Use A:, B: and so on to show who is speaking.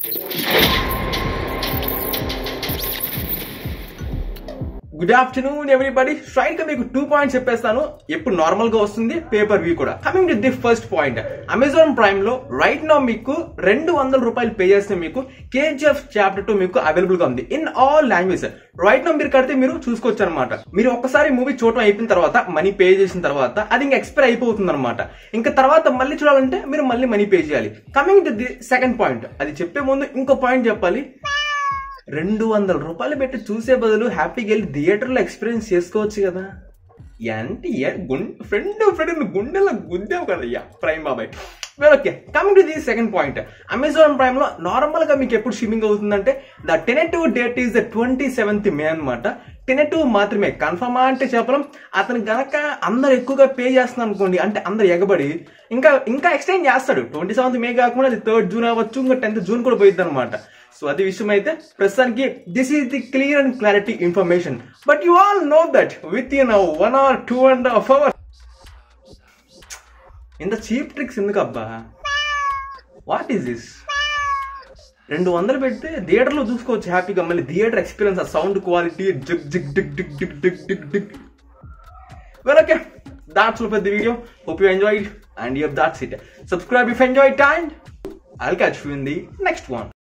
A: good afternoon everybody straight గా మీకు two points చెప్పేస్తాను ఎప్పుడు నార్మల్ గా వస్తుంది పేపర్ వ్యూ కూడా coming to the first point Amazon Prime లో రైట్ నౌ మీకు రెండు వందల రూపాయలు పే చేస్తే మీకు కేజీఎఫ్ చాప్టర్ టూ మీకు అవైలబుల్ గా ఉంది in all language right now మీరు కడితే మీరు చూసుకోవచ్చు అనమాట మీరు ఒక్కసారి మూవీ చూడటం అయిపోయిన తర్వాత మనీ పే చేసిన తర్వాత అది ఇంకా ఎక్స్పైర్ అయిపోతుంది అనమాట ఇంకా తర్వాత మళ్ళీ చూడాలంటే మీరు మళ్ళీ మనీ పే చేయాలి coming to the second point అది చెప్పే ముందు ఇంకో పాయింట్ చెప్పాలి రెండు వందల రూపాయలు పెట్టి చూసే బదులు హ్యాపీగా వెళ్ళి థియేటర్లో ఎక్స్పీరియన్స్ చేసుకోవచ్చు కదా అంటే గుండె ఫ్రెండ్ ఫ్రెండ్ గుండెలో గుద్దావు కదా ప్రైమ్ బాబాయ్ well okay coming to the second point Amazon Prime లో నార్మల్ గా మీకు ఎప్పుడు స్ట్రీమింగ్ అవుతుందంటే the tentative date is the twenty seventh May అనమాట టెనెటివ్ మాత్రమే కన్ఫర్మా అంటే చెప్పడం అతను గనక అందరు ఎక్కువగా పే చేస్తున్నారు అనుకోండి అంటే అందరు ఎగబడి ఇంకా ఇంకా ఎక్స్టెండ్ చేస్తాడు ట్వంటీ సెవెంత్ మే కాకుండా అది థర్డ్ జూన్ అవ్వచ్చు ఇంకా టెన్త్ జూన్ కూడా పోయిద్ది అనమాట సో అది విషయం అయితే ప్రస్తుతానికి this is the clear and clarity information but you all know that within one hour two and half hour ఇంత చీప్ ట్రిక్స్ ఎందుకు అబ్బా వాట్ ఈస్ దిస్ రెండు వందలు పెడితే థియేటర్లో చూసుకోవచ్చు హ్యాపీగా మళ్ళీ థియేటర్ ఎక్స్పీరియన్స్ ఆ సౌండ్ క్వాలిటీ జిగ్ జిగ్ డిగ్ డిగ్ డిగ్ డిగ్ డిగ్ డిగ్ well okay that's all for the video hope you enjoyed and yep that's it subscribe if you enjoyed and i'll catch you in the next one